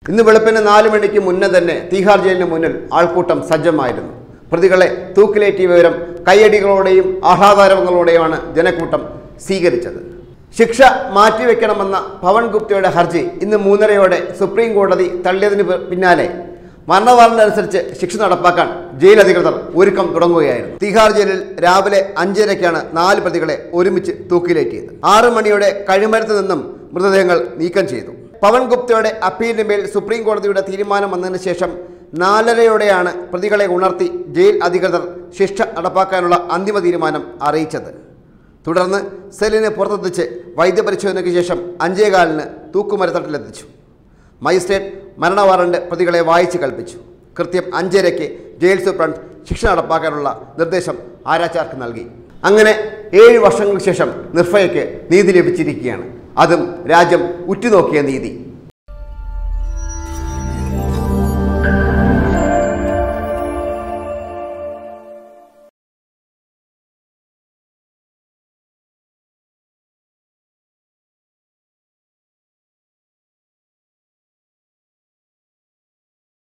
ഇന്ന് വെളുപ്പിന് നാല് മണിക്ക് മുന്നേ തന്നെ തീഹാർ ജയിലിന് മുന്നിൽ ആൾക്കൂട്ടം സജ്ജമായിരുന്നു പ്രതികളെ തൂക്കിലേറ്റിയ വിവരം കയ്യടികളോടെയും ആഹ്ലാദാരവങ്ങളോടെയുമാണ് ജനക്കൂട്ടം സ്വീകരിച്ചത് ശിക്ഷ മാറ്റിവെക്കണമെന്ന പവൻ ഗുപ്തയുടെ ഹർജി ഇന്ന് മൂന്നരയോടെ സുപ്രീം കോടതി തള്ളിയതിന് പി- പിന്നാലെ മരണവാറന്റ് അനുസരിച്ച് ശിക്ഷ നടപ്പാക്കാൻ ജയിൽ അധികൃതർ ഒരുക്കം തുടങ്ങുകയായിരുന്നു തിഹാർ ജയിലിൽ രാവിലെ അഞ്ചരയ്ക്കാണ് നാല് പ്രതികളെ ഒരുമിച്ച് തൂക്കിലേറ്റിയത് ആറു മണിയോടെ കഴിമരത്ത് നിന്നും മൃതദേഹങ്ങൾ നീക്കം ചെയ്തു പവൻ ഗുപ്തയുടെ അപ്പീലിന് മേൽ സുപ്രീം കോടതിയുടെ തീരുമാനം വന്നതിന് ശേഷം നാലരയോടെയാണ് പ്രതികളെ ഉണർത്തി ജയിൽ അധികൃതർ ശിക്ഷ നടപ്പാക്കാനുള്ള അന്തിമ തീരുമാനം അറിയിച്ചത് തുടർന്ന് സെല്ലിനെ പുറത്തെത്തിച്ച് വൈദ്യപരിശോധനയ്ക്ക് ശേഷം അഞ്ചേകാലിന് തൂക്കുമരത്തട്ടിലെത്തിച്ചു മജിസ്ട്രേറ്റ് മരണ വാറണ്ട് പ്രതികളെ വായിച്ച് കൽപ്പിച്ചു കൃത്യം അഞ്ചരയ്ക്ക് ജയിൽ സൂപ്രണ്ട് ശിക്ഷ നടപ്പാക്കാനുള്ള നിർദ്ദേശം ആരാച്ചാർക്ക് നൽകി അങ്ങനെ ഏഴ് വർഷങ്ങൾക്ക് ശേഷം നിർഭയയ്ക്ക് നീതി ലഭിച്ചിരിക്കുകയാണ് അതും രാജ്യം ഉറ്റുനോക്കിയ നീതി